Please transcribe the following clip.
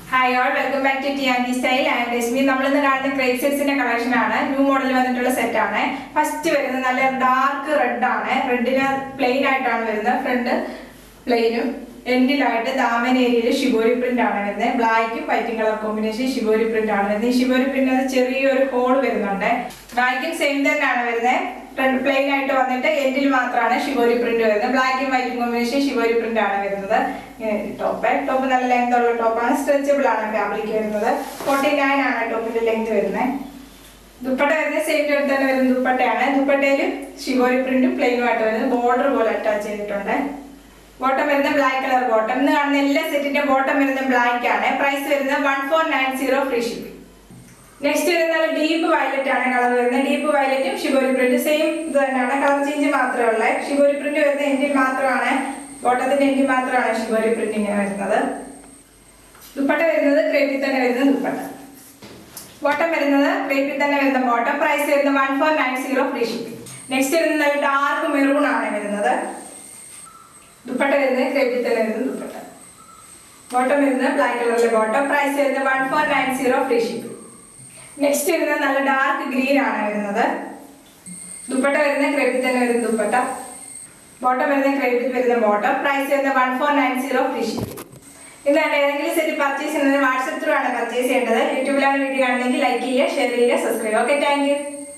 hi all welcome back to T and style and Rashmi നമ്മളിന്ന് കാണുന്ന crepe സെറ്റ്സിന്റെ collection ആണ് ന്യൂ മോഡൽ വന്നിട്ടുള്ള സെറ്റ് ആണ് ഫസ്റ്റ് വരുന്നത് നല്ല ഡാർക്ക് റെഡ് ആണ് റെഡിന് പ്ലെയിൻ ആയിട്ടാണ് വരുന്നത് ഫ്രണ്ട് പ്ലെയിനും എൻഡിലായിട്ട് ദാമൻ ഏരിയയിൽ ഷിബോരി പ്രിന്റ് ആണ് വരുന്നത് ബ്ലാക്കും വൈറ്റും കളർ കോമ്പിനേഷൻ ഷിബോരി പ്രിന്റ് ആണ് വരുന്നത് ഈ ഷിബോരി പ്രിന്റ് അത് ചെറിയൊരു ഹോൾ വരുന്നുണ്ട് ബ്ലാക്കും സെയിം തന്നെയാണ് വരുന്നത് ഫ്രണ്ട് പ്ലെയിൻ ആയിട്ട് വന്നിട്ട് എൻഡിൽ മാത്രമാണ് ഷിബോരി പ്രിന്റ് വരുന്നത് ബ്ലാക്കും വൈറ്റും കോമ്പിനേഷൻ ഷിബോരി പ്രിന്റ് ആണ് വരുന്നത് ടോപ്പ് ടോപ്പ് നല്ല ലെങ്ത് ഉള്ള ടോപ്പാണ് സ്ട്രെച്ചബിൾ ആണ് ഫാബ്രിക് വരുന്നത് ഫോർട്ടി നയൻ ആണ് ടോപ്പിന്റെ ലെങ്ത് വരുന്നത് ദുപ്പട്ട വരുന്നത് സെയിം ലെങ്ത് തന്നെ വരുന്ന ദുപ്പട്ടയാണ് ദുപ്പട്ടയിൽ ഷിബോരി പ്രിന്റും പ്ലെയിനും ആയിട്ട് വരുന്നത് ബോർഡർ പോലെ അറ്റാച്ച് ചെയ്തിട്ടുണ്ട് ബോട്ടം വരുന്നത് ബ്ലാക്ക് കളർ ബോട്ടം ഇന്ന് കാണുന്ന എല്ലാ സെറ്റിന്റെ ബോട്ടം വരുന്നത് ബ്ലാക്ക് ആണ് പ്രൈസ് വരുന്നത് one four nine zero free shipping next വരുന്നത് ഡീപ്പ് വയലറ്റ് ആണ് കളർ വരുന്നത് ഡീപ്പ് വയലറ്റും ഷിബോരി പ്രിന്റ് സെയിം ഇത് തന്നെയാണ് കളർ ചേഞ്ച് മാത്രമേ ഉള്ളൂ ഷിബോരി പ്രിന്റ് വരുന്ന എൻഡിൽ മാത്രമാണ് ബോട്ടത്തിന്റെ എൻഡിൽ മാത്രമാണ് ഷിബോരി പ്രിന്റ് ഇങ്ങനെ വരുന്നത് ദുപ്പട്ട വരുന്നത് ക്രേപ്പിൽ തന്നെ വരുന്ന ദുപ്പട്ട ബോട്ടം വരുന്നത് ക്രേപ്പിൽ തന്നെ വരുന്ന ബോട്ടം പ്രൈസ് വരുന്നത് one four nine zero free shipping next വരുന്നത് നല്ല ഡാർക്ക് മെറൂൺ ആണ് വരുന്നത് ദുപ്പട്ട വരുന്നത് ക്രേപ്പിൽ തന്നെ വരുന്ന ദുപ്പട്ട ബോട്ടം വരുന്നത് ബ്ലാക്ക് കളറിലെ ബോട്ടം പ്രൈസ് വരുന്നത് one four nine zero free shipping next വരുന്നത് നല്ല ഡാർക്ക് ഗ്രീൻ ആണ് വരുന്നത് ദുപ്പട്ട വരുന്ന ക്രേപ്പിൽ തന്നെ വരുന്ന ദുപ്പട്ട ബോട്ടം വരുന്ന ക്രേപ്പിൽ വരുന്ന ബോട്ടം പ്രൈസ് വരുന്നത് one four nine zero free shipping ഇതാണ് ഏതെങ്കിലും സെറ്റ് പർച്ചേസ് ചെയ്യുന്നത് വാട്സപ്പ് ത്രൂ ആണ് പർച്ചേസ് ചെയ്യേണ്ടത് യൂട്യൂബിലാണ് വീഡിയോ കാണുന്നെങ്കിൽ ലൈക്ക് ചെയ്യുക ഷെയർ ചെയ്യുക സബ്സ്ക്രൈബ് ഓക്കെ താങ്ക് യു